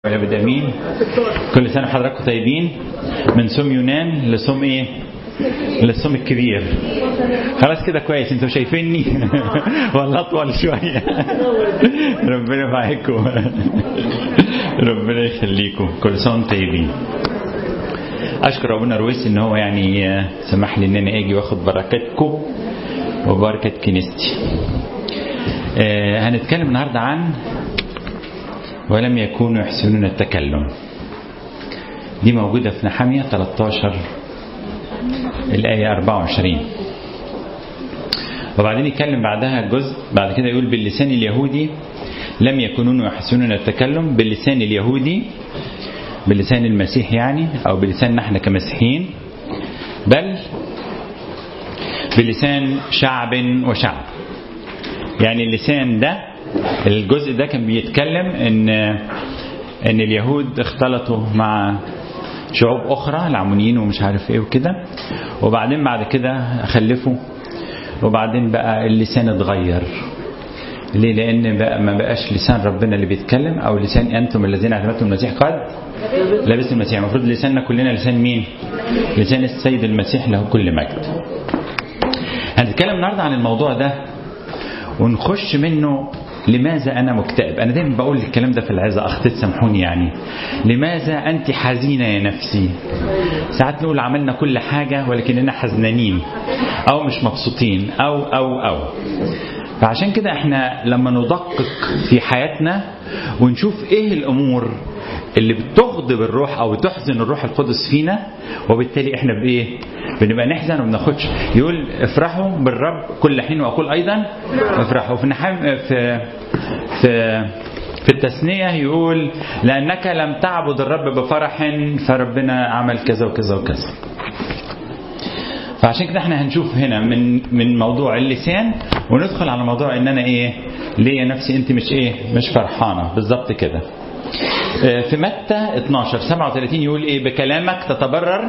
والعبد امين كل سنه وحضراتكم طيبين من صوم يونان لصوم ايه للصوم الكبير خلاص كده كويس انتوا شايفيني ولا اطول شويه ربنا معاكم ربنا يخليكم كل سنه وانتم طيبين اشكر ابونا رويس ان هو يعني سمح لي ان انا اجي واخد بركاتكم وبركه كنيستي آه هنتكلم النهارده عن ولم يكونوا يحسنون التكلم دي موجودة في نحمية 13 الآية 24 وبعدين يتكلم بعدها جزء بعد كده يقول باللسان اليهودي لم يكونون يحسنون التكلم باللسان اليهودي بلسان المسيح يعني أو بلسان نحن كمسيحيين بل بلسان شعب وشعب يعني اللسان ده الجزء ده كان بيتكلم ان ان اليهود اختلطوا مع شعوب اخرى العمونيين ومش عارف ايه وكده وبعدين بعد كده خلفوا وبعدين بقى اللسان اتغير ليه لان بقى ما بقاش لسان ربنا اللي بيتكلم او لسان انتم الذين اعتمدتم المسيح قد لبس المسيح المفروض لساننا كلنا لسان مين لسان السيد المسيح له كل مجد هنتكلم النهارده عن الموضوع ده ونخش منه لماذا أنا مكتئب أنا دايما بقول الكلام ده في العزة أختي تسامحوني يعني لماذا أنت حزينة يا نفسي ساعات نقول عملنا كل حاجة ولكننا حزنانين أو مش مبسوطين أو أو أو فعشان كده احنا لما ندقق في حياتنا ونشوف ايه الامور اللي بتغضب الروح او بتحزن الروح القدس فينا وبالتالي احنا بايه بنبقى نحزن وما بناخدش يقول افرحوا بالرب كل حين واقول ايضا افرحوا في نحام في في في التثنية يقول لأنك لم تعبد الرب بفرح فربنا عمل كذا وكذا وكذا فعشان كده احنا هنشوف هنا من من موضوع اللسان وندخل على موضوع ان انا ايه ليه نفسي انت مش ايه مش فرحانه بالظبط كده في متى 12 37 يقول ايه بكلامك تتبرر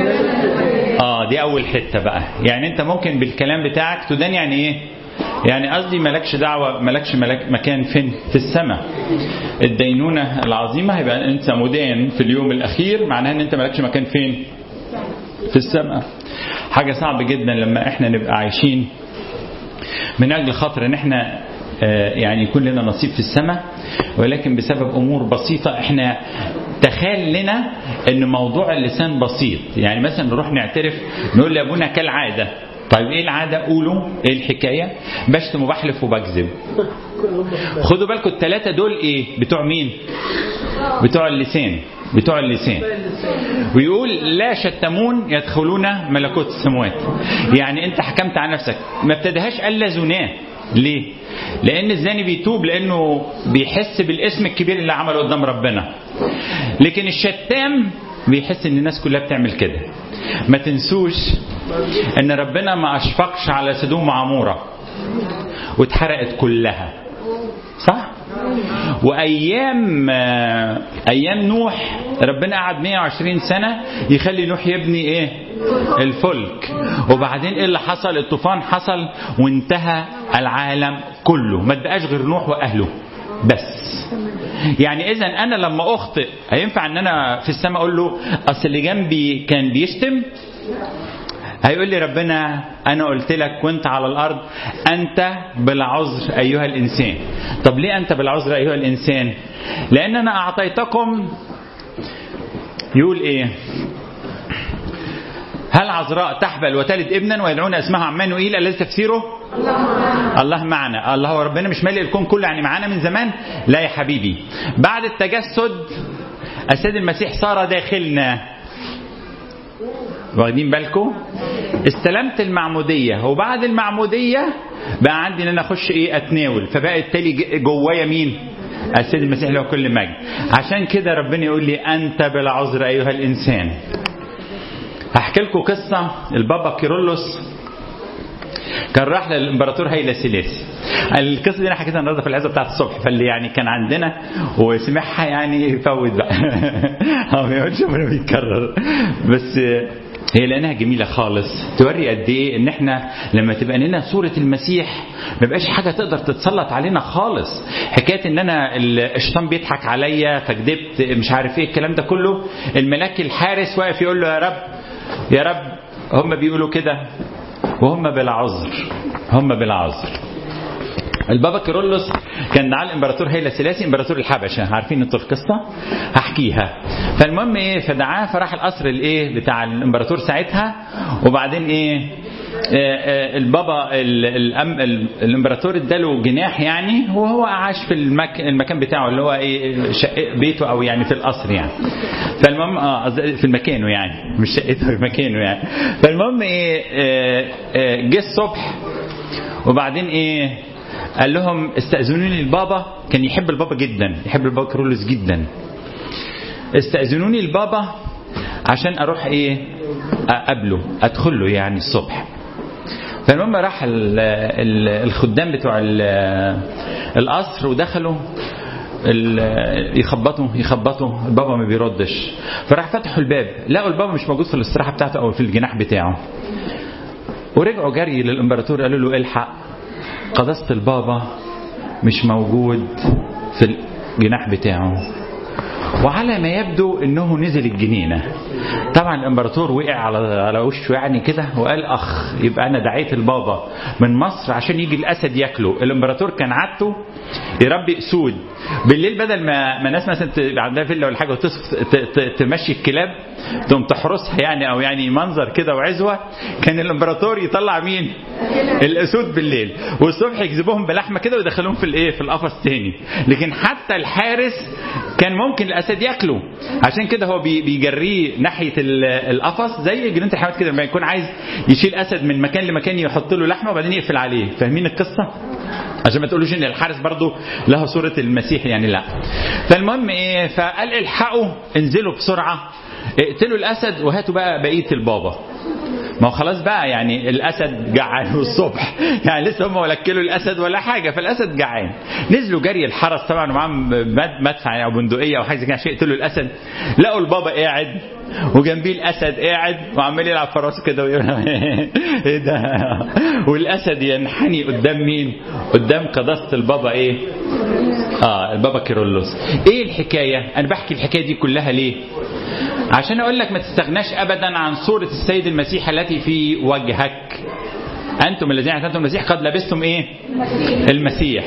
اه دي اول حته بقى يعني انت ممكن بالكلام بتاعك تدان يعني ايه يعني قصدي مالكش دعوه مالكش ملك مكان فين في السماء الدينونه العظيمه هيبقى انت مدان في اليوم الاخير معناها ان انت مالكش مكان فين في السماء حاجه صعب جدا لما احنا نبقى عايشين من اجل خاطر ان احنا يعني يكون لنا نصيب في السماء ولكن بسبب امور بسيطه احنا تخيل لنا ان موضوع اللسان بسيط يعني مثلا نروح نعترف نقول لابونا كالعاده طيب ايه العاده قولوا ايه الحكايه بشتم وبحلف وبكذب خدوا بالكم الثلاثه دول ايه بتوع مين بتوع اللسان بتوع اللسان ويقول لا شتمون يدخلون ملكوت السماوات يعني انت حكمت على نفسك ما ابتدهاش الا زناه ليه لان الزاني بيتوب لانه بيحس بالاسم الكبير اللي عمله قدام ربنا لكن الشتام بيحس ان الناس كلها بتعمل كده ما تنسوش ان ربنا ما اشفقش على سدوم وعموره واتحرقت كلها صح وايام ايام نوح ربنا قعد 120 سنه يخلي نوح يبني ايه الفلك وبعدين ايه اللي حصل الطوفان حصل وانتهى العالم كله ما تبقاش غير نوح واهله بس يعني اذا انا لما اخطئ هينفع ان انا في السماء اقول له اصل اللي جنبي كان بيشتم هيقول لي ربنا انا قلت لك وانت على الارض انت بالعذر ايها الانسان طب ليه انت بالعذر ايها الانسان لان انا اعطيتكم يقول ايه هل عذراء تحبل وتلد ابنا ويدعون اسمها عمانوئيل الذي تفسيره الله, الله معنا الله هو ربنا مش مالي الكون كله يعني معانا من زمان لا يا حبيبي بعد التجسد السيد المسيح صار داخلنا واخدين بالكم استلمت المعمودية وبعد المعمودية بقى عندي ان انا اخش ايه اتناول فبقى التالي جوايا مين السيد المسيح له كل مجد عشان كده ربنا يقول لي انت بالعذر ايها الانسان هحكي لكم قصة البابا كيرلس كان راح للامبراطور هيلا سيلاسي القصه دي انا حكيتها النهارده في العزه بتاعت الصبح فاللي يعني كان عندنا وسمعها يعني يفوت بقى هو ما يقولش ولا بيتكرر بس هي لانها جميله خالص توري قد ايه ان احنا لما تبقى لنا صوره المسيح ما بقاش حاجه تقدر تتسلط علينا خالص حكايه ان انا الشيطان بيضحك عليا فكدبت مش عارف ايه الكلام ده كله الملاك الحارس واقف يقول له يا رب يا رب هم بيقولوا كده وهم بلا عذر هم بلا عذر البابا كيرلس كان معاه الامبراطور هيلا سلاسي امبراطور الحبشه عارفين انتوا القصه هحكيها فالمهم ايه فدعاه فراح القصر الايه بتاع الامبراطور ساعتها وبعدين ايه البابا الأم الامبراطور اداله جناح يعني وهو عاش في المك المكان بتاعه اللي هو ايه شقه بيته او يعني في القصر يعني فالمهم اه في مكانه يعني مش شقته في مكانه يعني فالمهم ايه جه الصبح وبعدين ايه قال لهم استأذنوني البابا كان يحب البابا جدا يحب البابا كرولوس جدا استأذنوني البابا عشان اروح ايه اقابله ادخل له يعني الصبح فالمهم راح ال ال الخدام بتوع القصر ودخلوا يخبطوا يخبطوا البابا ما بيردش فراح فتحوا الباب لقوا البابا مش موجود في الاستراحه بتاعته او في الجناح بتاعه ورجعوا جري للامبراطور قالوا له الحق قداسة البابا مش موجود في الجناح بتاعه وعلى ما يبدو انه نزل الجنينه طبعا الامبراطور وقع على على وشه يعني كده وقال اخ يبقى انا دعيت البابا من مصر عشان يجي الاسد ياكله الامبراطور كان عادته يربي اسود بالليل بدل ما ما الناس مثلا تبقى عندها فيلا ولا حاجه تمشي الكلاب تقوم تحرسها يعني او يعني منظر كده وعزوه كان الامبراطور يطلع مين الاسود بالليل والصبح يجذبوهم بلحمه كده ويدخلوهم في الايه في القفص تاني لكن حتى الحارس كان ممكن الاسد ياكله عشان كده هو بيجريه ناحيه القفص زي جنينه الحيوانات كده لما يكون عايز يشيل اسد من مكان لمكان يحط له لحمه وبعدين يقفل عليه فاهمين القصه عشان ما تقولوش ان الحارس برضه له صوره المسيح يعني لا فالمهم ايه فقال الحقوا انزلوا بسرعه اقتلوا الاسد وهاتوا بقى بقيه البابا ما هو خلاص بقى يعني الاسد جعان الصبح يعني لسه هم ولا اكلوا الاسد ولا حاجه فالاسد جعان نزلوا جري الحرس طبعا ومعاهم مدفع او بندقيه او حاجه زي كده عشان يقتلوا الاسد لقوا البابا قاعد وجنبيه الاسد قاعد وعمال يلعب في راسه كده ويقول ايه ده والاسد ينحني قدام مين؟ قدام قداسه البابا ايه؟ اه البابا كيرلس ايه الحكايه؟ انا بحكي الحكايه دي كلها ليه؟ عشان اقول لك ما تستغناش ابدا عن صوره السيد المسيح التي في وجهك انتم الذين اعتنتم المسيح قد لبستم ايه المسيح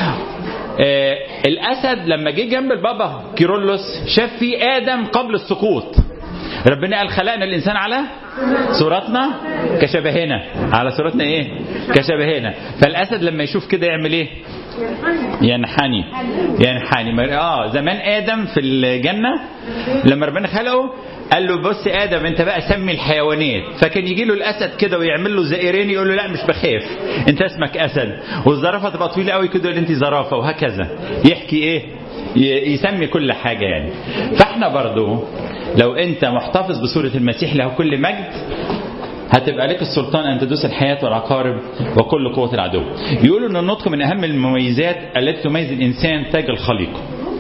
آه الاسد لما جه جنب البابا كيرلس شاف فيه ادم قبل السقوط ربنا قال خلقنا الانسان على صورتنا كشبهنا على صورتنا ايه كشبهنا فالاسد لما يشوف كده يعمل ايه ينحني ينحني اه زمان ادم في الجنه لما ربنا خلقه قال له بص ادم انت بقى سمي الحيوانات فكان يجي له الاسد كده ويعمل له زئرين يقول له لا مش بخاف انت اسمك اسد والزرافه تبقى طويله قوي كده يقول انت زرافه وهكذا يحكي ايه يسمي كل حاجه يعني فاحنا برضو لو انت محتفظ بصوره المسيح له كل مجد هتبقى لك السلطان ان تدوس الحياه والعقارب وكل قوه العدو. يقولوا ان النطق من اهم المميزات التي تميز الانسان تاج الخليقه.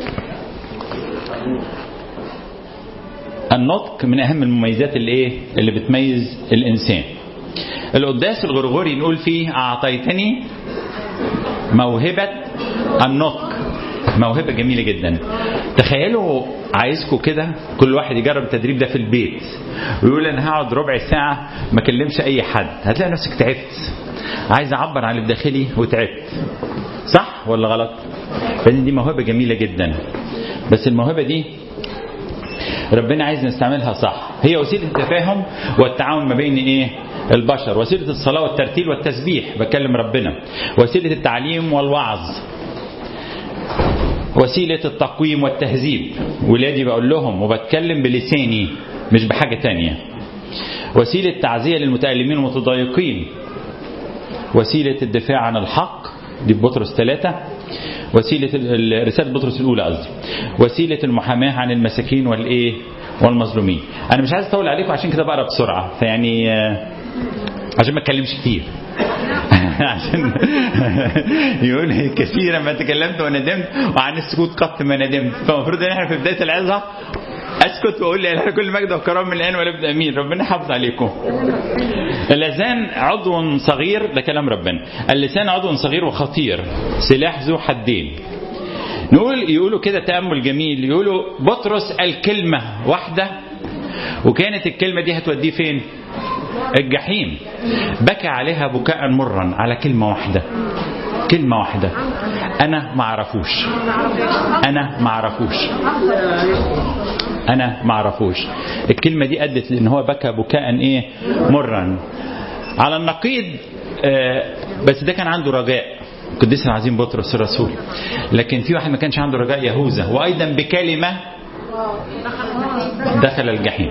النطق من اهم المميزات اللي ايه؟ اللي بتميز الانسان. القداس الغرغوري نقول فيه اعطيتني موهبه النطق. موهبة جميلة جدا تخيلوا عايزكم كده كل واحد يجرب التدريب ده في البيت ويقول انا هقعد ربع ساعة ما اكلمش اي حد هتلاقي نفسك تعبت عايز اعبر عن الداخلي وتعبت صح ولا غلط لان دي موهبة جميلة جدا بس الموهبة دي ربنا عايز نستعملها صح هي وسيلة التفاهم والتعاون ما بين ايه البشر وسيلة الصلاة والترتيل والتسبيح بكلم ربنا وسيلة التعليم والوعظ وسيلة التقويم والتهذيب ولادي بقول لهم وبتكلم بلساني مش بحاجة تانية وسيلة تعزية للمتألمين والمتضايقين وسيلة الدفاع عن الحق دي بطرس ثلاثة وسيلة رسالة بطرس الأولى قصدي وسيلة المحاماة عن المساكين والإيه والمظلومين أنا مش عايز أطول عليكم عشان كده بقرا بسرعة فيعني عشان ما أتكلمش كتير عشان يقول كثيرا ما تكلمت وندمت وعن السكوت قط ما ندمت فالمفروض ان احنا في بدايه العظه اسكت واقول لا اله كل مجد وكرام من الان ولا امين ربنا يحافظ عليكم اللسان عضو صغير ده كلام ربنا اللسان عضو صغير وخطير سلاح ذو حدين نقول يقولوا كده تامل جميل يقولوا بطرس الكلمه واحده وكانت الكلمه دي هتوديه فين الجحيم بكى عليها بكاء مرا على كلمه واحده كلمه واحده انا ما اعرفوش انا ما اعرفوش انا ما اعرفوش الكلمه دي ادت لان هو بكى بكاء ايه مرا على النقيض آه بس ده كان عنده رجاء القديس العظيم بطرس الرسول لكن في واحد ما كانش عنده رجاء يهوذا وايضا بكلمه دخل الجحيم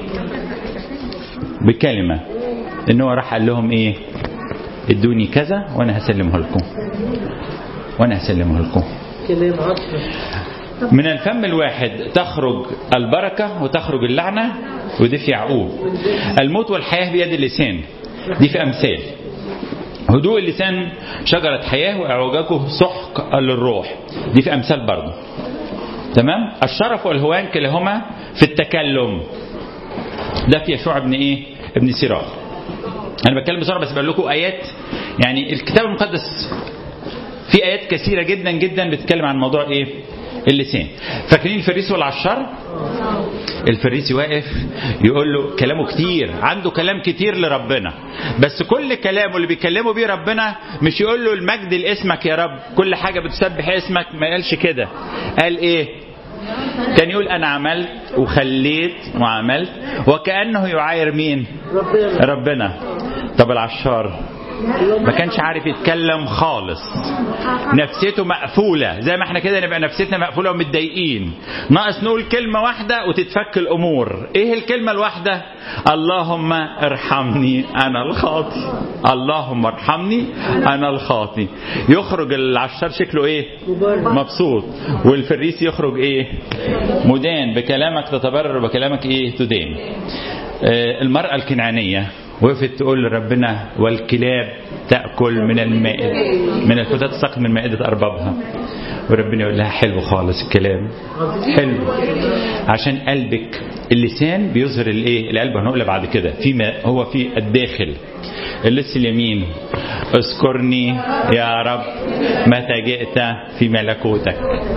بكلمه ان هو راح قال لهم ايه ادوني كذا وانا هسلمه لكم وانا هسلمه لكم كلام عطف من الفم الواحد تخرج البركة وتخرج اللعنة ودي في يعقوب الموت والحياة بيد اللسان دي في أمثال هدوء اللسان شجرة حياة وإعوجاجه سحق للروح دي في أمثال برضه تمام الشرف والهوان كلاهما في التكلم ده في يشوع ابن ايه ابن سيراك انا بتكلم بسرعه بس بقول لكم ايات يعني الكتاب المقدس في ايات كثيره جدا جدا بتتكلم عن موضوع ايه اللسان فاكرين الفريسي والعشار الفريسي واقف يقول له كلامه كتير عنده كلام كتير لربنا بس كل كلامه اللي بيكلمه بيه ربنا مش يقول له المجد لاسمك يا رب كل حاجة بتسبح اسمك ما قالش كده قال ايه كان يقول انا عملت وخليت وعملت وكأنه يعاير مين ربنا ربنا طب العشار ما كانش عارف يتكلم خالص نفسيته مقفولة زي ما احنا كده نبقى نفسيتنا مقفولة ومتضايقين ناقص نقول كلمة واحدة وتتفك الأمور ايه الكلمة الواحدة اللهم ارحمني أنا الخاطي اللهم ارحمني أنا الخاطي يخرج العشار شكله ايه مبارك مبسوط والفريسي يخرج ايه مدان بكلامك تتبرر وبكلامك ايه تدين آه، المرأة الكنعانية وقفت تقول لربنا والكلاب تأكل من المائدة من الفتاة تسقط من مائدة أربابها وربنا يقول لها حلو خالص الكلام حلو عشان قلبك اللسان بيظهر الايه القلب هنقولها بعد كده فيما هو في الداخل اللص اليمين اذكرني يا رب متى جئت في ملكوتك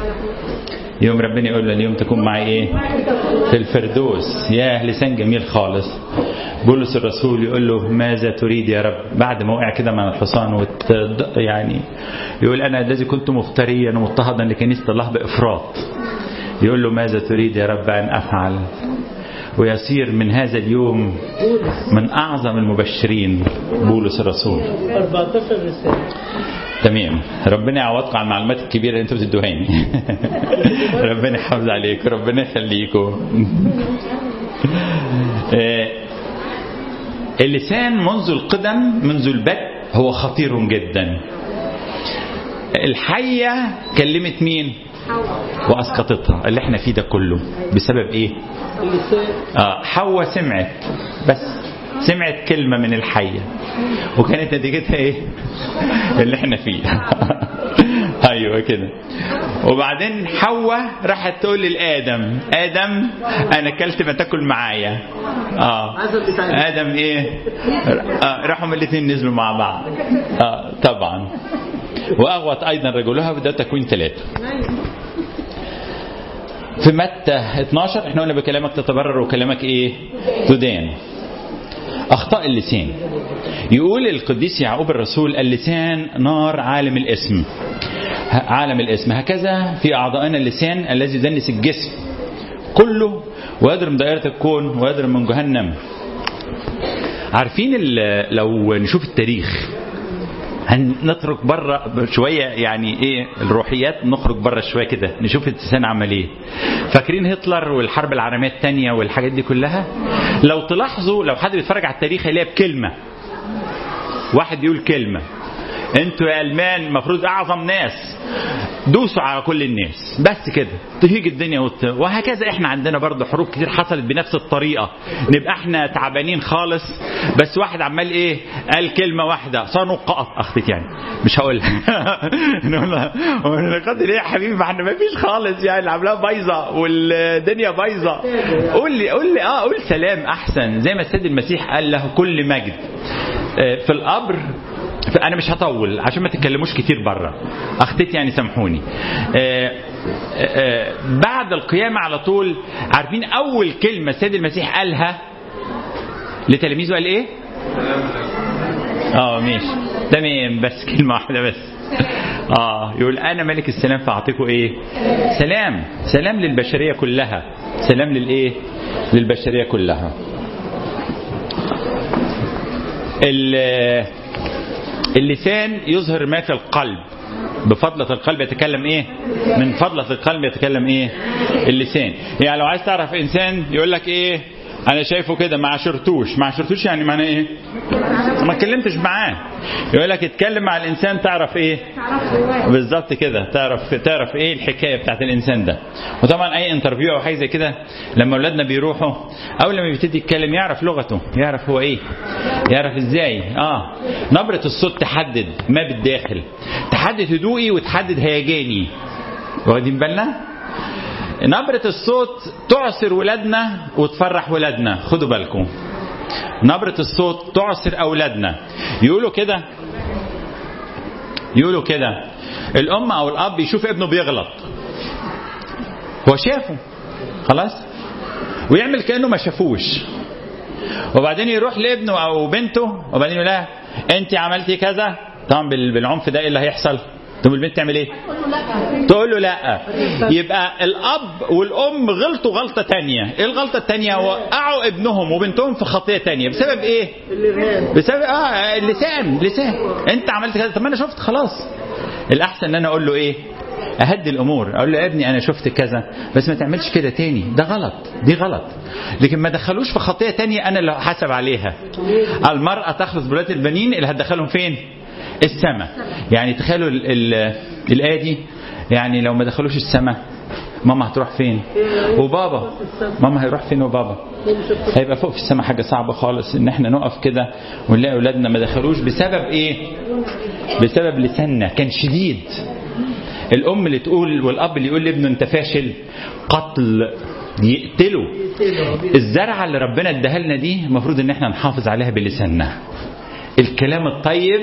يوم ربنا يقول له اليوم تكون معي ايه في الفردوس يا لسان جميل خالص بولس الرسول يقول له ماذا تريد يا رب بعد ما وقع كده من الحصان وت... يعني يقول انا الذي كنت مفتريا ومضطهدا لكنيسه الله بافراط يقول له ماذا تريد يا رب ان افعل ويصير من هذا اليوم من اعظم المبشرين بولس الرسول 14 رسالة تمام ربنا يعوضكم على المعلومات الكبيره اللي انتوا بتدوهاني ربنا يحافظ عليكم ربنا يخليكم آه، اللسان منذ القدم منذ البدء هو خطير جدا الحية كلمت مين وأسقطتها اللي احنا فيه ده كله بسبب ايه اللسان آه حواء سمعت بس سمعت كلمة من الحية وكانت نتيجتها ايه اللي احنا فيه ايوه كده وبعدين حواء راحت تقول للادم ادم انا اكلت ما تاكل معايا اه عزم بتاع ادم ايه آه راحوا من الاثنين نزلوا مع بعض اه طبعا واغوت ايضا رجلها وده تكوين ثلاثه في متى 12 احنا قلنا بكلامك تتبرر وكلامك ايه تدان اخطاء اللسان يقول القديس يعقوب الرسول اللسان نار عالم الاسم ه- عالم الاسم هكذا في اعضائنا اللسان الذي يدنس الجسم كله ويضرب دائرة الكون ويضرب من جهنم عارفين ال- لو نشوف التاريخ هنترك بره شويه يعني ايه الروحيات نخرج بره شويه كده نشوف اللسان عمل ايه فاكرين هتلر والحرب العالميه الثانيه والحاجات دي كلها لو تلاحظوا لو حد بيتفرج على التاريخ هيلاقي بكلمه واحد يقول كلمه انتوا يا المان المفروض اعظم ناس دوسوا على كل الناس بس كده تهيج الدنيا وت... وهكذا احنا عندنا برضه حروب كتير حصلت بنفس الطريقه نبقى احنا تعبانين خالص بس واحد عمال ايه قال كلمه واحده صنقات اخطيت يعني مش هقولها نقولها قدر ايه يا حبيبي ما احنا ما فيش خالص يعني العمليه بايظه والدنيا بايظه قول لي قول لي اه قول سلام احسن زي ما السيد المسيح قال له كل مجد آه، في القبر انا مش هطول عشان ما تتكلموش كتير بره اخطيت يعني سامحوني آه، آه، بعد القيامه على طول عارفين اول كلمه السيد المسيح قالها لتلاميذه قال ايه اه ماشي تمام بس كلمه واحده بس اه يقول انا ملك السلام فاعطيكم ايه سلام سلام للبشريه كلها سلام للايه للبشريه كلها ال- اللسان يظهر ما في القلب بفضلة القلب يتكلم ايه من فضلة القلب يتكلم ايه اللسان يعني لو عايز تعرف انسان يقول لك ايه انا شايفه كده ما عاشرتوش ما عاشرتوش يعني معناه ايه ما اتكلمتش معاه يقول لك اتكلم مع الانسان تعرف ايه بالظبط كده تعرف تعرف ايه الحكايه بتاعت الانسان ده وطبعا اي انترفيو او حاجه زي كده لما اولادنا بيروحوا اول لما بيبتدي يتكلم يعرف لغته يعرف هو ايه يعرف ازاي اه نبره الصوت تحدد ما بالداخل تحدد هدوئي وتحدد هيجاني واخدين بالنا نبرة الصوت تعسر ولادنا وتفرح ولادنا خدوا بالكم نبرة الصوت تعسر أولادنا يقولوا كده يقولوا كده الأم أو الأب يشوف ابنه بيغلط هو شافه خلاص ويعمل كأنه ما شافوش وبعدين يروح لابنه أو بنته وبعدين يقول لها أنت عملتي كذا طبعا بال- بالعنف ده إيه اللي هيحصل؟ تقوم البنت تعمل ايه؟ تقول له لا يبقى الاب والام غلطوا غلطه تانية ايه الغلطه التانية وقعوا ابنهم وبنتهم في خطيه تانية بسبب ايه الإرهاب بسبب اه اللسان لسان انت عملت كذا طب ما انا شفت خلاص الاحسن ان انا اقول له ايه اهدي الامور اقول له يا ابني انا شفت كذا بس ما تعملش كده تاني ده غلط دي غلط لكن ما دخلوش في خطيه تانية انا اللي حاسب عليها المراه تخلص بولاد البنين اللي هتدخلهم فين السماء يعني تخيلوا ال- ال- الايه دي يعني لو ما دخلوش السماء ماما هتروح فين وبابا ماما هيروح فين وبابا هيبقى فوق في السماء حاجة صعبة خالص ان احنا نقف كده ونلاقي اولادنا ما دخلوش بسبب ايه بسبب لساننا كان شديد الام اللي تقول والاب اللي يقول لابنه انت فاشل قتل يقتله الزرعه اللي ربنا اداها لنا دي المفروض ان احنا نحافظ عليها بلساننا الكلام الطيب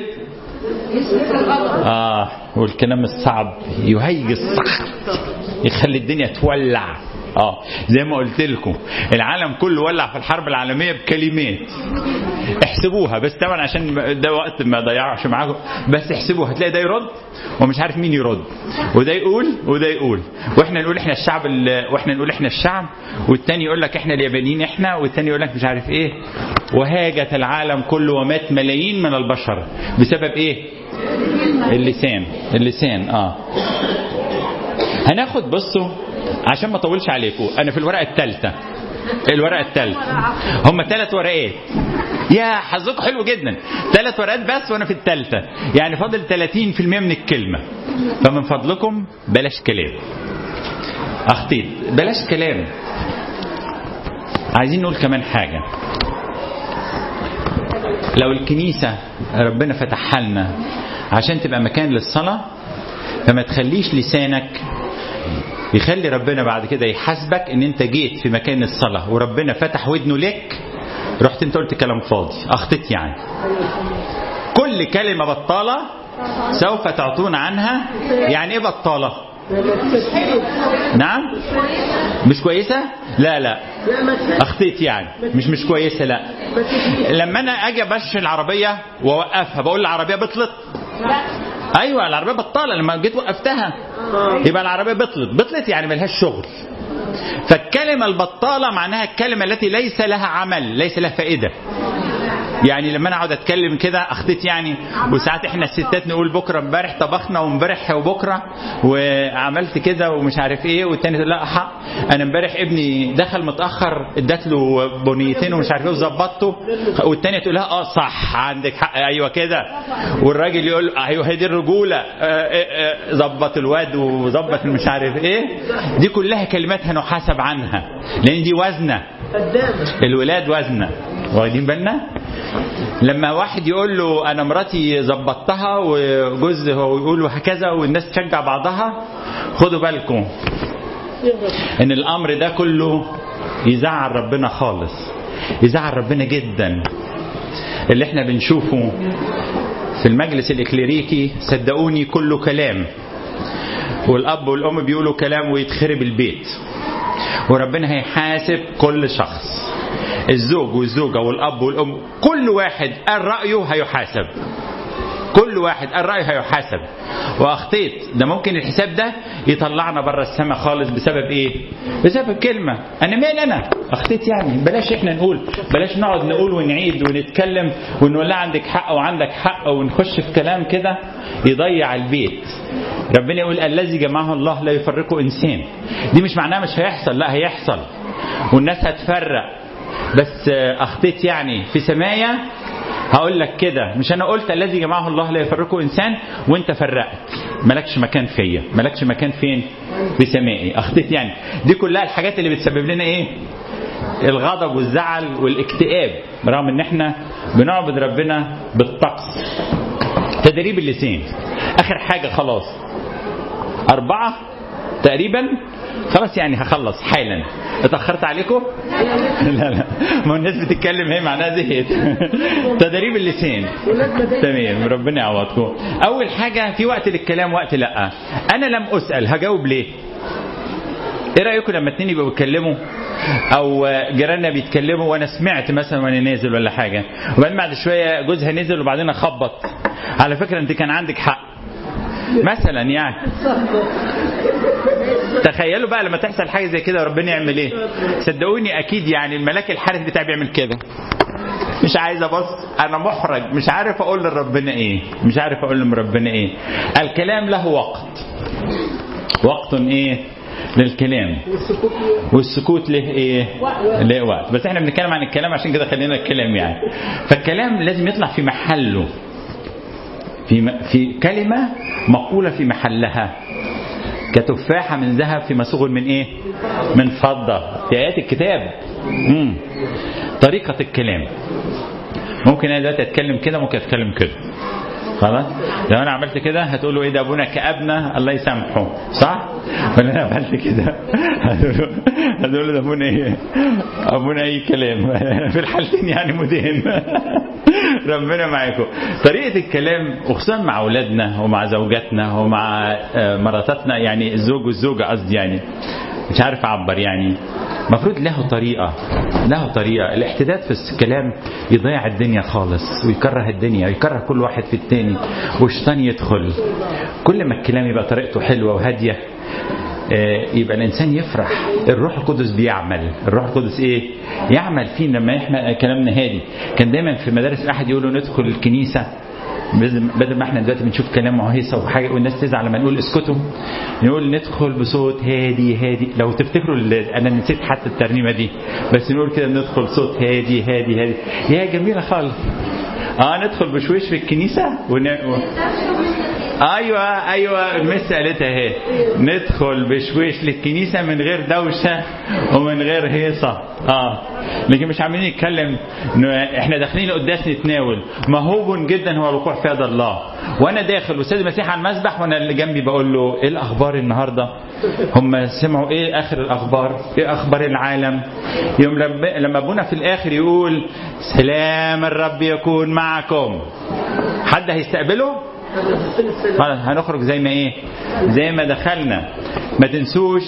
اه والكلام الصعب يهيج الصخر يخلي الدنيا تولع اه زي ما قلت لكم العالم كله ولع في الحرب العالميه بكلمات احسبوها بس طبعا عشان ده وقت ما ضيعش معاكم بس احسبوها هتلاقي ده يرد ومش عارف مين يرد وده يقول وده يقول واحنا نقول احنا الشعب ال- واحنا نقول احنا الشعب والتاني يقول لك احنا اليابانيين احنا والتاني يقول لك مش عارف ايه وهاجت العالم كله ومات ملايين من البشر بسبب ايه اللسان اللسان اه هناخد بصوا عشان ما اطولش عليكم انا في الورقه الثالثه الورقه الثالثه هم ثلاث ورقات يا حظكم حلو جدا ثلاث ورقات بس وانا في الثالثه يعني فاضل 30% من الكلمه فمن فضلكم بلاش كلام اخطيت بلاش كلام عايزين نقول كمان حاجه لو الكنيسه ربنا فتحها لنا عشان تبقى مكان للصلاه فما تخليش لسانك يخلي ربنا بعد كده يحاسبك ان انت جيت في مكان الصلاة وربنا فتح ودنه لك رحت انت قلت كلام فاضي اخطيت يعني كل كلمة بطالة سوف تعطون عنها يعني ايه بطالة نعم مش كويسة لا لا لا ما تفهم اخطيت يعني مش مش كويسة لا لما انا اجي ابش العربية واوقفها بقول العربية بطلت ايوه العربيه بطاله لما جيت وقفتها يبقى العربيه بطلت بطلت يعني ملهاش شغل فالكلمه البطاله معناها الكلمه التي ليس لها عمل ليس لها فائده يعني لما انا اقعد اتكلم كده اخطيت يعني وساعات احنا الستات نقول بكره امبارح طبخنا وامبارح وبكره وعملت كده ومش عارف ايه والتاني تقول لا حق انا امبارح ابني دخل متاخر ادت له بنيتين ومش عارف ايه وظبطته والتانيه تقول لها اه صح عندك حق ايوه كده والراجل يقول ايوه هي دي الرجوله آه، آه، آه، ظبط الواد وظبط مش عارف ايه دي كلها كلمات هنحاسب عنها لان دي وزنه قدامك الولاد وزنه واخدين بالنا لما واحد يقول له انا مراتي ظبطتها وجوز هو يقول له هكذا والناس تشجع بعضها خدوا بالكم ان الامر ده كله يزعل ربنا خالص يزعل ربنا جدا اللي احنا بنشوفه في المجلس الاكليريكي صدقوني كله كلام والاب والام بيقولوا كلام ويتخرب البيت وربنا هيحاسب كل شخص الزوج والزوجة والأب والأم كل واحد قال رأيه هيحاسب كل واحد قال رأيه هيحاسب وأخطيت ده ممكن الحساب ده يطلعنا بره السماء خالص بسبب إيه؟ بسبب كلمة أنا مين أنا؟ أخطيت يعني بلاش إحنا نقول بلاش نقعد نقول ونعيد ونتكلم ونقول لا عندك حق وعندك حق ونخش في كلام كده يضيع البيت ربنا يقول الذي جمعه الله لا يفرقه إنسان دي مش معناها مش هيحصل لا هيحصل والناس هتفرق بس اخطيت يعني في سمايا هقول لك كده مش انا قلت الذي جمعه الله لا يفرقه انسان وانت فرقت مالكش مكان فيا مالكش مكان فين في سمائي اخطيت يعني دي كلها الحاجات اللي بتسبب لنا ايه الغضب والزعل والاكتئاب رغم ان احنا بنعبد ربنا بالطقس تدريب اللسان اخر حاجه خلاص اربعه تقريبا خلاص يعني هخلص حالا اتاخرت عليكم لا لا ما الناس بتتكلم هي معناها زهقت تدريب اللسان تمام ربنا يعوضكم اول حاجه في وقت للكلام وقت لا انا لم اسال هجاوب ليه ايه رايكم لما اتنين يبقوا بيتكلموا او جيراننا بيتكلموا وانا سمعت مثلا وانا نازل ولا حاجه وبعدين بعد شويه جوزها نزل وبعدين اخبط على فكره انت كان عندك حق مثلا يعني تخيلوا بقى لما تحصل حاجه زي كده ربنا يعمل ايه صدقوني اكيد يعني الملاك الحارس بتاعي بيعمل كده مش عايز ابص انا محرج مش عارف اقول لربنا ايه مش عارف اقول لربنا ايه الكلام له وقت وقت ايه للكلام والسكوت والسكوت له ايه له وقت بس احنا بنتكلم عن الكلام عشان كده خلينا الكلام يعني فالكلام لازم يطلع في محله في م- في كلمه مقوله في محلها كتفاحه من ذهب في مسوغ من ايه من فضه في ايات الكتاب مم. طريقه الكلام ممكن انا دلوقتي اتكلم كده ممكن اتكلم كده خلاص لو انا عملت كده هتقولوا ايه ده ابونا كابنا الله يسامحه صح ولا انا عملت كده هتقولوا هتقولوا ده ابونا ايه ابونا اي كلام في الحالتين يعني مدين ربنا معاكم طريقه الكلام وخصوصا مع اولادنا ومع زوجاتنا ومع آه، مراتاتنا يعني الزوج والزوجه قصدي يعني مش عارف اعبر يعني المفروض له طريقه له طريقه الاحتداد في الكلام يضيع الدنيا خالص ويكره الدنيا ويكره كل واحد في التاني والشيطان يدخل كل ما الكلام يبقى طريقته حلوه وهاديه آه، يبقى الانسان يفرح الروح القدس بيعمل الروح القدس ايه يعمل فينا لما احنا كلامنا هادي كان دايما في مدارس الاحد يقولوا ندخل الكنيسه بدل بدل ما احنا دلوقتي بنشوف كلام وهيصه وحاجه والناس تزعل لما نقول اسكتوا نقول ندخل بصوت هادي هادي لو تفتكروا ال- انا نسيت حتى الترنيمه دي بس نقول كده ندخل صوت هادي هادي هادي يا جميله خالص اه ندخل بشويش في الكنيسه ون... و... ايوه ايوه المس قالتها اهي ندخل بشويش للكنيسه من غير دوشه ومن غير هيصه اه لكن مش عاملين نتكلم إنه احنا داخلين القداس نتناول مهوب جدا هو الوقوع في يد الله وانا داخل واستاذ المسيح على المسبح وانا اللي جنبي بقول له ايه الاخبار النهارده هم سمعوا ايه اخر الاخبار ايه اخبار العالم يوم لما- لما ابونا في الاخر يقول سلام الرب يكون معكم حد هيستقبله خلاص هنخرج زي ما ايه زي ما دخلنا ما تنسوش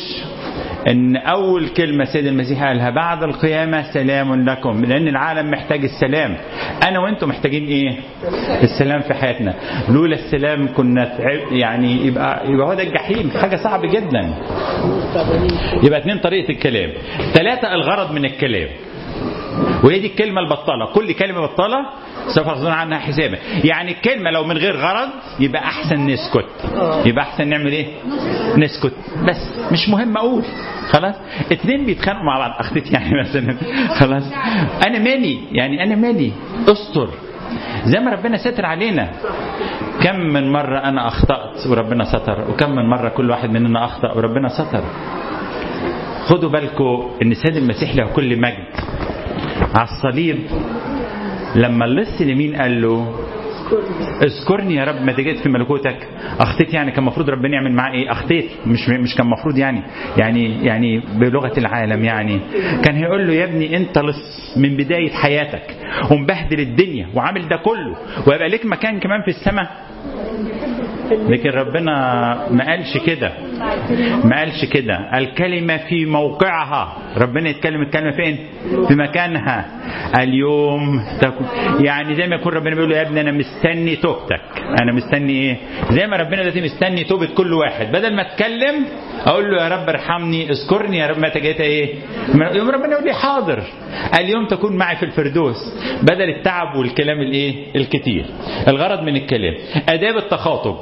ان اول كلمة سيد المسيح قالها بعد القيامة سلام لكم لان العالم محتاج السلام انا وانتم محتاجين ايه السلام في حياتنا لولا السلام كنا تعب- يعني يبقى يبقى هو ده الجحيم حاجة صعبة جدا يبقى اتنين طريقة الكلام ثلاثة الغرض من الكلام وهي دي الكلمة البطالة كل كلمة بطالة سوف يأخذون عنها حسابا يعني الكلمة لو من غير غرض يبقى أحسن نسكت يبقى أحسن نعمل إيه نسكت بس مش مهم أقول خلاص اتنين بيتخانقوا مع بعض أختي يعني مثلا خلاص أنا مالي يعني أنا مالي استر زي ما ربنا ستر علينا كم من مرة أنا أخطأت وربنا ستر وكم من مرة كل واحد مننا أخطأ وربنا ستر خدوا بالكم ان السيد المسيح له كل مجد على الصليب لما اللص اليمين قال له اذكرني يا رب متى جئت في ملكوتك اخطيت يعني كان المفروض ربنا يعمل معاه ايه اخطيت مش مش كان المفروض يعني يعني يعني بلغه العالم يعني كان هيقول له يا ابني انت لص من بدايه حياتك ومبهدل الدنيا وعامل ده كله ويبقى لك مكان كمان في السماء لكن ربنا ما قالش كده ما قالش كده الكلمة في موقعها ربنا يتكلم الكلمة فين في مكانها اليوم تكون يعني زي ما يكون ربنا بيقول له يا ابني انا مستني توبتك انا مستني ايه زي ما ربنا دلوقتي مستني توبة كل واحد بدل ما اتكلم اقول له يا رب ارحمني اذكرني يا رب متى جيت ايه يوم ربنا يقول لي حاضر اليوم تكون معي في الفردوس بدل التعب والكلام الايه الكتير الغرض من الكلام اداب التخاطب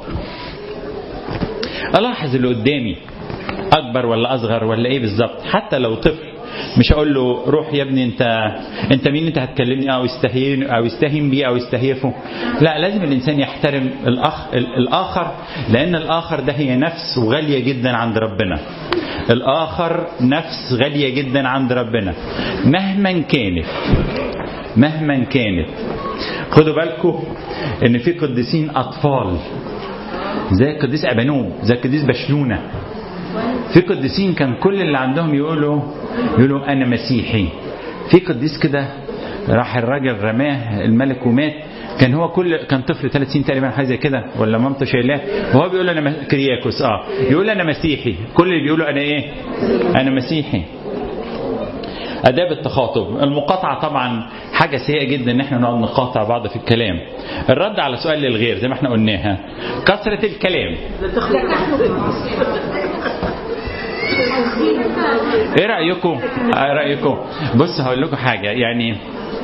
الاحظ اللي قدامي اكبر ولا اصغر ولا ايه بالظبط حتى لو طفل مش هقول له روح يا ابني انت انت مين انت هتكلمني او يستهين او يستهين بيه او يستهيفه لا لازم الانسان يحترم الاخ الاخر لان الاخر ده هي نفس وغاليه جدا عند ربنا الاخر نفس غاليه جدا عند ربنا مهما كانت مهما كانت خدوا بالكم ان في قديسين اطفال زي القديس ابانوب زي القديس بشلونه في قديسين كان كل اللي عندهم يقولوا يقولوا انا مسيحي في قديس كده راح الراجل رماه الملك ومات كان هو كل كان طفل ثلاث سنين تقريبا حاجه زي كده ولا مامته شايلاه وهو بيقول انا م... كرياكوس اه يقول انا مسيحي كل اللي بيقولوا انا ايه انا مسيحي اداب التخاطب المقاطعه طبعا حاجه سيئه جدا ان احنا نقعد نقاطع بعض في الكلام الرد على سؤال للغير زي ما احنا قلناها كثره الكلام ايه رايكم ايه رايكم بص هقول لكم حاجه يعني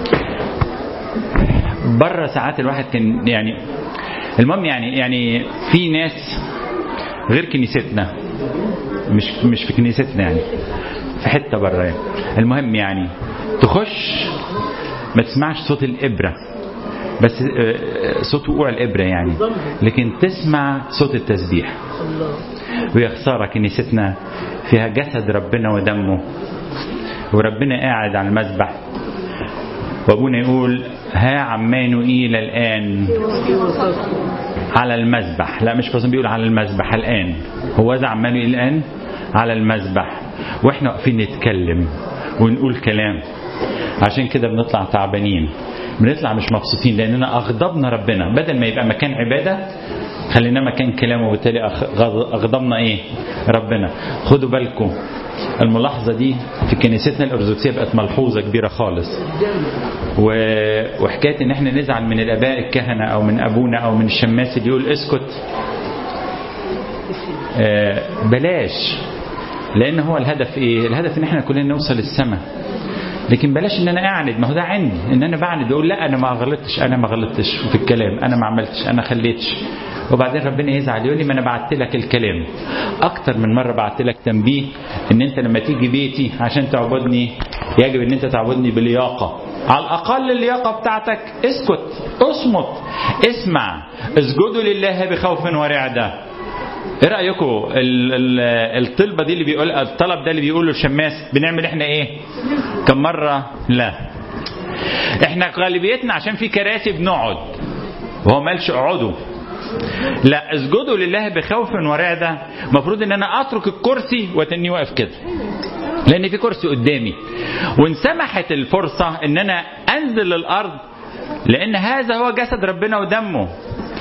بره ساعات الواحد كان يعني المهم يعني يعني في ناس غير كنيستنا مش مش في كنيستنا يعني في حته بره يعني المهم يعني تخش ما تسمعش صوت الابره بس صوت وقوع الابره يعني لكن تسمع صوت التسبيح ويا خساره كنيستنا فيها جسد ربنا ودمه وربنا قاعد على المذبح وابونا يقول ها عمانوئيل الان على المذبح لا مش بس بيقول على المذبح الان هو ذا عمانوئيل الان على المذبح واحنا واقفين نتكلم ونقول كلام عشان كده بنطلع تعبانين بنطلع مش مبسوطين لاننا اغضبنا ربنا بدل ما يبقى مكان عباده خلينا مكان كلام وبالتالي اغضبنا ايه ربنا خدوا بالكم الملاحظة دي في كنيستنا الأرثوذكسية بقت ملحوظة كبيرة خالص و... وحكاية إن إحنا نزعل من الآباء الكهنة أو من أبونا أو من الشماس اللي يقول اسكت آه بلاش لأن هو الهدف إيه؟ الهدف إن إحنا كلنا نوصل السماء لكن بلاش ان انا اعند ما هو ده عندي ان انا بعند اقول لا انا ما غلطتش انا ما غلطتش في الكلام انا ما عملتش انا خليتش وبعدين ربنا يزعل يقول لي ما انا بعت لك الكلام اكتر من مره بعت لك تنبيه ان انت لما تيجي بيتي عشان تعبدني يجب ان انت تعبدني بلياقه على الاقل اللياقه بتاعتك اسكت اصمت اسمع اسجدوا لله بخوف ورعده ايه رايكم الطلبه دي اللي بيقول الطلب ده اللي بيقوله الشماس بنعمل احنا ايه كم مره لا احنا غالبيتنا عشان في كراسي بنقعد وهو مالش اقعدوا لا اسجدوا لله بخوف ورعدة المفروض ان انا اترك الكرسي وتني واقف كده لان في كرسي قدامي وان سمحت الفرصة ان انا انزل للارض لان هذا هو جسد ربنا ودمه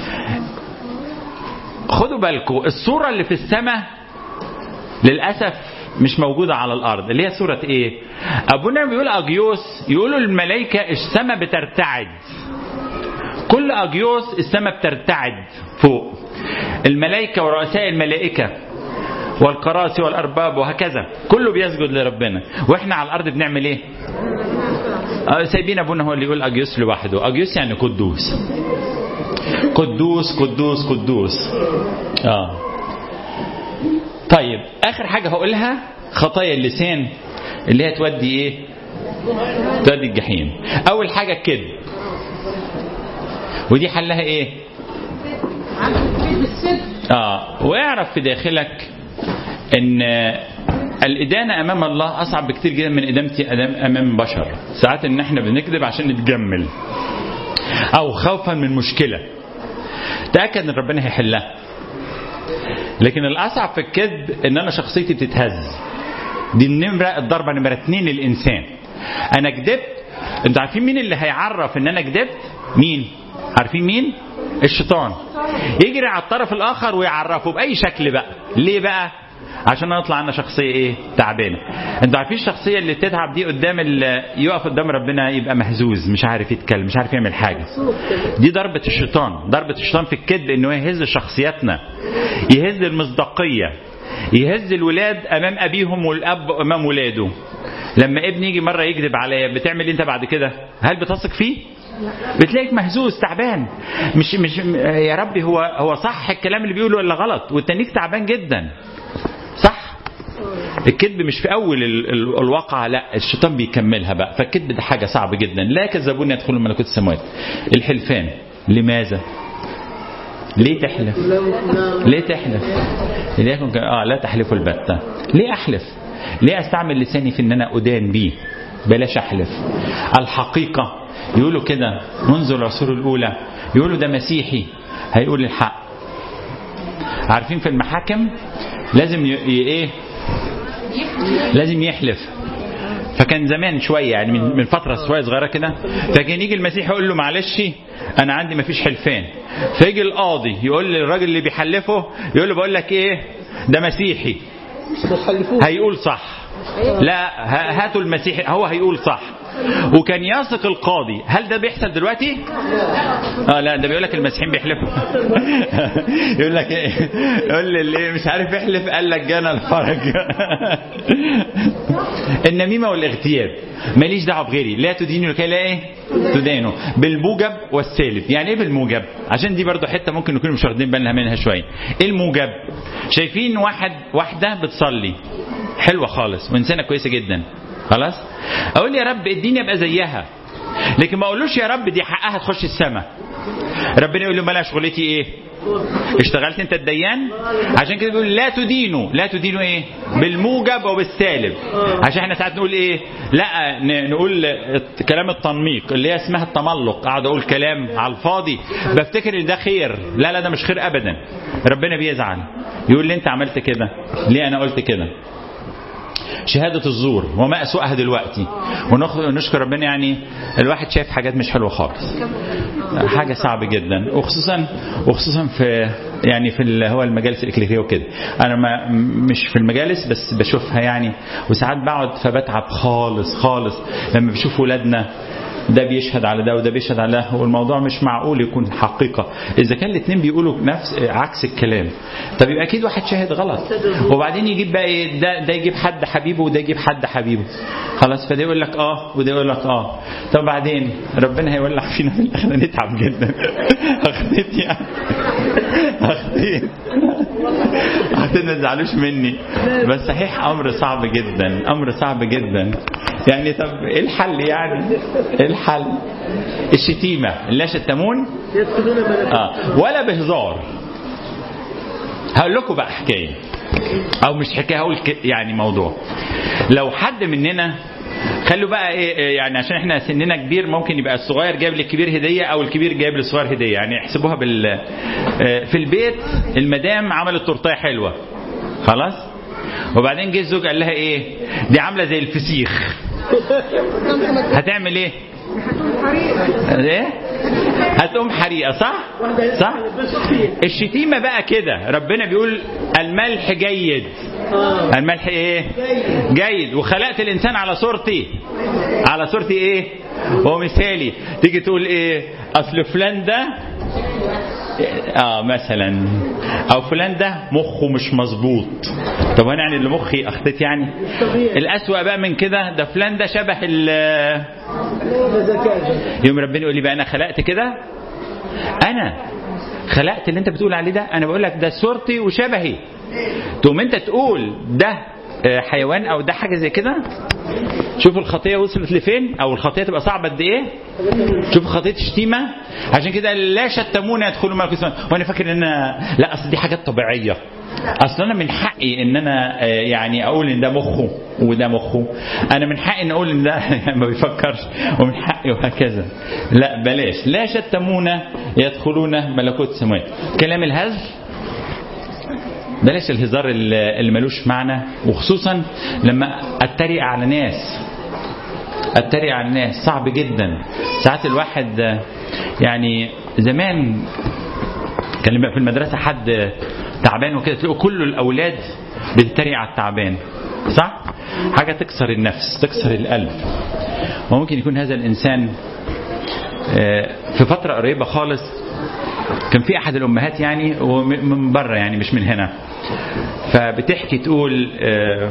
خدوا بالكم الصورة اللي في السماء للأسف مش موجودة على الأرض اللي هي صورة إيه أبونا بيقول أجيوس يقولوا الملائكة السماء بترتعد كل أجيوس السماء بترتعد فوق الملائكة ورؤساء الملائكة والكراسي والأرباب وهكذا كله بيسجد لربنا وإحنا على الأرض بنعمل إيه آه، سايبين ابونا هو اللي يقول اجيوس لوحده اجيوس يعني قدوس قدوس قدوس قدوس اه طيب اخر حاجه هقولها خطايا اللسان اللي هي تودي ايه تودي الجحيم اول حاجه الكذب ودي حلها ايه اه واعرف في داخلك ان الإدانة أمام الله أصعب بكتير جدا من إدانتي أمام- أمام بشر ساعات إن إحنا بنكذب عشان نتجمل أو خوفا من مشكلة تأكد إن ربنا هيحلها لكن الأصعب في الكذب إن أنا شخصيتي بتتهز دي النمرة الضربة نمرة اتنين للإنسان أنا كذبت أنتوا عارفين مين اللي هيعرف إن أنا كذبت؟ مين؟ عارفين مين؟ الشيطان يجري على الطرف الآخر ويعرفه بأي شكل بقى ليه بقى؟ عشان اطلع انا شخصيه ايه تعبانه انتوا عارفين الشخصيه اللي بتتعب دي قدام ال- يقف قدام ربنا يبقى مهزوز مش عارف يتكلم مش عارف يعمل حاجه دي ضربة الشيطان ضربة الشيطان في الكذب انه يهز شخصياتنا يهز المصداقية يهز الولاد امام ابيهم والاب امام ولاده لما ابني يجي مرة يكذب عليا بتعمل إيه انت بعد كده هل بتثق فيه بتلاقيك مهزوز تعبان مش مش يا ربي هو هو صح الكلام اللي بيقوله ولا غلط والتانيك تعبان جدا صح الكذب مش في اول ال- ال- الواقعه لا الشيطان بيكملها بقى فالكذب ده حاجه صعبه جدا لا كذبون يدخلوا ملكوت السماوات الحلفان لماذا ليه تحلف ليه تحلف ليكن ك- اه لا تحلفوا البتة ليه احلف ليه استعمل لساني في ان انا ادان بيه بلاش احلف الحقيقه يقولوا كده منذ العصور الاولى يقولوا ده مسيحي هيقول الحق عارفين في المحاكم لازم ي... ي... ايه لازم يحلف فكان زمان شويه يعني من من فتره شويه صغيره كده فكان يجي المسيح يقول له معلش انا عندي ما فيش حلفان فيجي القاضي يقول للراجل اللي بيحلفه يقول له بقول لك ايه ده مسيحي بتحلفوه هيقول صح لا ه- هاتوا المسيح هو هيقول صح وكان يثق القاضي هل ده بيحصل دلوقتي اه لا ده بيقول لك المسيحيين بيحلفوا يقول لك ايه يقول لي اللي مش عارف يحلف قال لك جانا الفرج النميمه والاغتياب ماليش دعوه بغيري لا تدينوا لكي لا ايه تدانوا بالموجب والسالب يعني ايه بالموجب عشان دي برضو حته ممكن نكون مش واخدين بالنا منها شويه ايه الموجب شايفين واحد واحده بتصلي حلوه خالص وانسانه كويسه جدا خلاص اقول يا رب اديني ابقى زيها لكن ما اقولوش يا رب دي حقها تخش السماء ربنا يقول له مالها شغلتي ايه اشتغلت انت الديان عشان كده بيقول لا تدينوا لا تدينوا ايه بالموجب وبالسالب عشان احنا ساعات نقول ايه لا ن- نقول الت- كلام التنميق اللي هي اسمها التملق اقعد اقول كلام على الفاضي بفتكر ان ده خير لا لا ده مش خير ابدا ربنا بيزعل يقول لي انت عملت كده ليه انا قلت كده شهادة الزور وما أسوأها دلوقتي ونخ- ونشكر ربنا يعني الواحد شايف حاجات مش حلوة خالص حاجة صعبة جدا وخصوصا وخصوصا في يعني في ال- هو المجالس الإكليسية وكده أنا ما مش في المجالس بس بشوفها يعني وساعات بقعد فبتعب خالص خالص لما بشوف ولادنا ده بيشهد على ده وده بيشهد على ده والموضوع مش معقول يكون حقيقة إذا كان الاثنين بيقولوا نفس عكس الكلام طب يبقى أكيد واحد شاهد غلط وبعدين يجيب بقى إيه ده, ده يجيب حد حبيبه وده يجيب حد حبيبه خلاص فده يقول لك اه وده يقول لك اه طب بعدين ربنا هيولع فينا في الاخر نتعب جدا اخدت يعني اخدت اخدت ما تزعلوش مني بس صحيح امر صعب جدا امر صعب جدا يعني طب ايه الحل يعني ايه الحل الشتيمه لا شتمون يدخلون ملكوت اه ولا بهزار هقول لكم بقى حكايه او مش حكايه هقول ك- يعني موضوع لو حد مننا خلوا بقى ايه إيه يعني عشان احنا سننا كبير ممكن يبقى الصغير جايب للكبير هديه او الكبير جايب للصغير هديه يعني احسبوها بال آه، في البيت المدام عملت تورتيه حلوه خلاص وبعدين جه الزوج قال لها ايه دي عامله زي الفسيخ هتعمل ايه ايه هتقوم حريقه صح صح الشتيمه بقى كده ربنا بيقول الملح جيد اه الملح ايه جيد وخلقت الانسان على صورتي على صورتي ايه هو مثالي تيجي تقول ايه اصل فلان ده اه مثلا او فلان ده مخه مش مظبوط طب انا يعني اللي مخي اخطيت يعني طبيعي الاسوأ بقى من كده ده فلان ده شبه ال ده ذكاء يوم ربنا يقول لي بقى انا خلقت كده انا خلقت اللي انت بتقول عليه ده انا بقول لك ده صورتي وشبهي تقوم انت تقول ده آه، حيوان او ده حاجه زي كده شوف الخطيه وصلت لفين او الخطيه تبقى صعبه قد ايه شوف خطيه الشتيمه عشان كده لا شتمون يدخلوا ملك السماء وانا فاكر ان أنا لا اصل دي حاجات طبيعيه اصل انا من حقي ان انا آه، يعني اقول ان ده مخه وده مخه انا من حقي ان اقول ان ده ما بيفكرش ومن حقي وهكذا لا بلاش لا شتمون يدخلون ملكوت السماوات كلام الهزل بلاش الهزار اللي اللي ملوش معنى وخصوصا لما اتريق على ناس اتريق على الناس صعب جدا ساعات الواحد آه، يعني زمان كان لما في المدرسه حد تعبان وكده تلاقوا كل الاولاد بتتريق على التعبان صح حاجه تكسر النفس تكسر القلب وممكن يكون هذا الانسان آه، في فتره قريبه خالص كان في احد الامهات يعني ومن بره يعني مش من هنا فبتحكي تقول آه،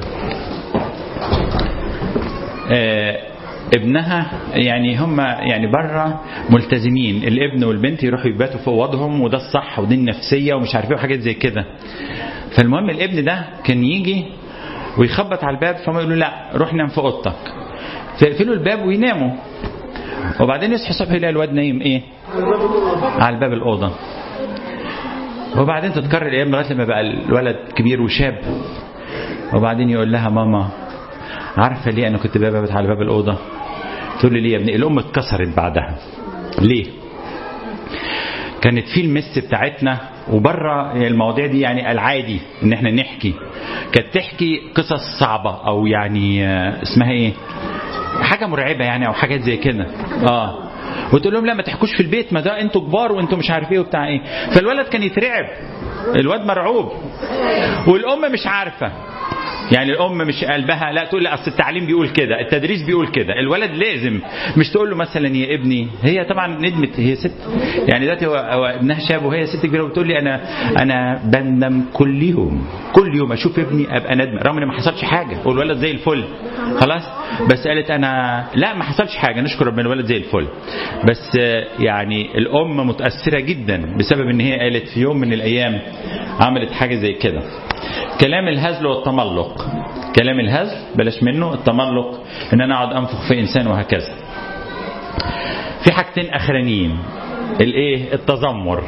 آه، ابنها يعني هم يعني بره ملتزمين الابن والبنت يروحوا يباتوا في اوضهم وده الصح ودي النفسيه ومش عارف ايه وحاجات زي كده فالمهم الابن ده كان يجي ويخبط على الباب فما يقولوا لا روح نام في اوضتك فيقفلوا الباب ويناموا وبعدين يصحى الصبح يلاقي الواد نايم ايه على باب الأوضة وبعدين تتكرر الأيام لغاية لما بقى الولد كبير وشاب وبعدين يقول لها ماما عارفة ليه أنا كنت بابت على باب الأوضة تقول لي ليه يا ابني الأم اتكسرت بعدها ليه كانت في المس بتاعتنا وبره المواضيع دي يعني العادي ان احنا نحكي كانت تحكي قصص صعبة او يعني آه، اسمها ايه حاجة مرعبة يعني او حاجات زي كده اه وتقول لهم لا ما تحكوش في البيت ما ده انتوا كبار وانتوا مش عارف ايه وبتاع ايه فالولد كان يترعب الواد مرعوب والام مش عارفه يعني الام مش قلبها لا تقول لا اصل التعليم بيقول كده التدريس بيقول كده الولد لازم مش تقول له مثلا يا ابني هي طبعا ندمت هي ست يعني دلوقتي هو هو ابنها شاب وهي ست كبيره وبتقول لي انا انا بندم كل يوم كل يوم اشوف ابني ابقى ندم رغم ان ما حصلش حاجه والولد زي الفل خلاص بس قالت انا لا ما حصلش حاجه نشكر ربنا الولد زي الفل بس آه، يعني الام متاثره جدا بسبب ان هي قالت في يوم من الايام عملت حاجه زي كده كلام الهزل والتملق كلام الهزل بلاش منه التملق ان انا اقعد انفخ في انسان وهكذا في حاجتين اخرانيين الايه التذمر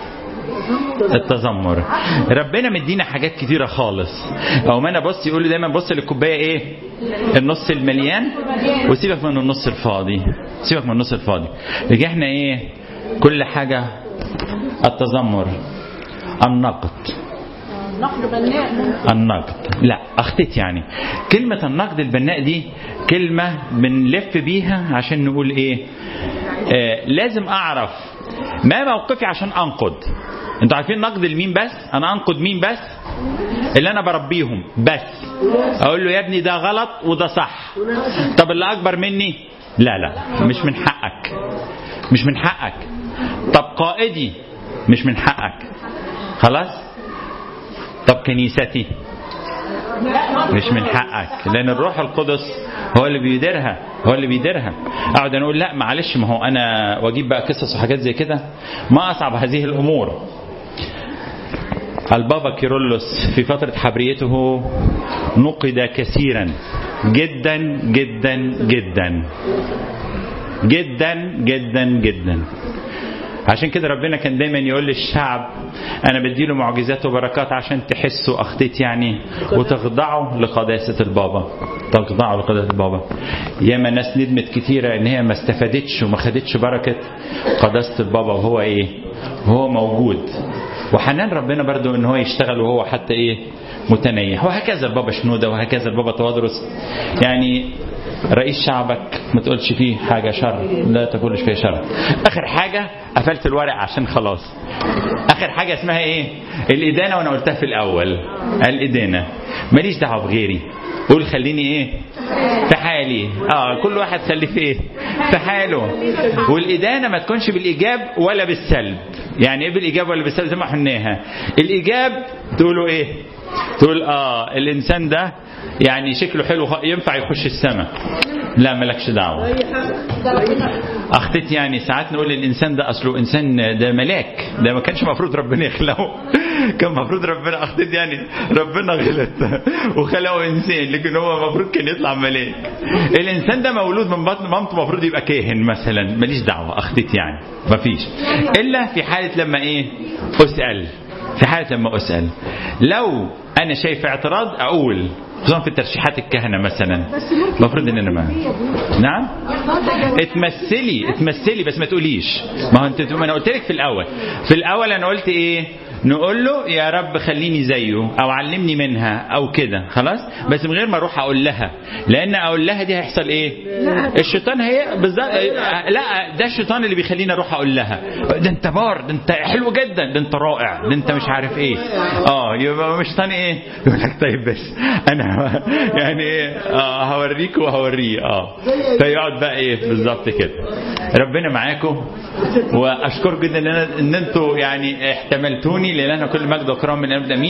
التذمر ربنا مدينا حاجات كتيرة خالص او ما انا بص يقول لي دايما بص للكوبايه ايه النص المليان وسيبك من النص الفاضي سيبك من النص الفاضي لكن احنا ايه كل حاجه التذمر النقد نقد بناء النقد لا اخطيت يعني كلمة النقد البناء دي كلمة بنلف بيها عشان نقول ايه آه لازم اعرف ما موقفي عشان انقد انتوا عارفين نقد لمين بس انا انقد مين بس اللي انا بربيهم بس اقول له يا ابني ده غلط وده صح طب اللي اكبر مني لا لا مش من حقك مش من حقك طب قائدي مش من حقك خلاص طب كنيستي مش من حقك لان الروح القدس هو اللي بيديرها هو اللي بيديرها اقعد انا اقول لا معلش ما هو انا واجيب بقى قصص وحاجات زي كده ما اصعب هذه الامور البابا كيرلس في فترة حبريته نقد كثيرا جدا جدا جدا جدا جدا جدا عشان كده ربنا كان دايما يقول للشعب انا بديله معجزات وبركات عشان تحسوا اخطيت يعني وتخضعوا لقداسه البابا تخضعوا لقداسه البابا ياما ناس ندمت كتيره ان هي ما استفادتش وما خدتش بركه قداسه البابا وهو ايه وهو موجود وحنان ربنا برضو ان هو يشتغل وهو حتى ايه متنيح وهكذا البابا شنوده وهكذا البابا توادرس يعني رئيس شعبك ما تقولش فيه حاجة شر لا تقولش فيه شر آخر حاجة قفلت الورق عشان خلاص آخر حاجة اسمها إيه الإدانة وأنا قلتها في الأول الإدانة ماليش دعوة بغيري قول خليني ايه في حالي اه كل واحد خليه في ايه في حاله والادانه ما تكونش بالايجاب ولا بالسلب يعني ايه بالايجاب ولا بالسلب زي ما قلناها الايجاب تقولوا ايه تقول اه الانسان ده يعني شكله حلو ينفع يخش السماء لا مالكش دعوه اخطيت يعني ساعات نقول الانسان ده اصله انسان ده ملاك ده ما كانش المفروض ربنا يخلقه كان المفروض ربنا اخطيت يعني ربنا غلط وخلقه انسان لكن هو المفروض كان يطلع ملاك الانسان ده مولود من بطن مامته المفروض يبقى كاهن مثلا ماليش دعوه اخطيت يعني مفيش الا في حاله لما ايه اسال في حاله لما اسال لو انا شايف اعتراض اقول خصوصا في ترشيحات الكهنه مثلا المفروض ان انا ما نعم اتمثلي اتمثلي بس ما تقوليش ما هو انت ما انا قلت لك في الاول في الاول انا قلت ايه نقول له يا رب خليني زيه او علمني منها او كده خلاص بس من غير ما اروح اقول لها لان اقول لها دي هيحصل ايه الشيطان هي بالظبط لا ده الشيطان اللي بيخليني اروح اقول لها ده انت بار ده انت حلو جدا ده انت رائع ده انت مش عارف ايه اه يبقى مش الشيطان ايه يقول لك طيب بس انا يعني ايه اه هوريك وهوريه اه فيقعد بقى ايه بالظبط كده ربنا معاكم واشكر جدا ان, أنا- ان انتوا يعني احتملتوني لان انا كل مجد وكرام من ابدا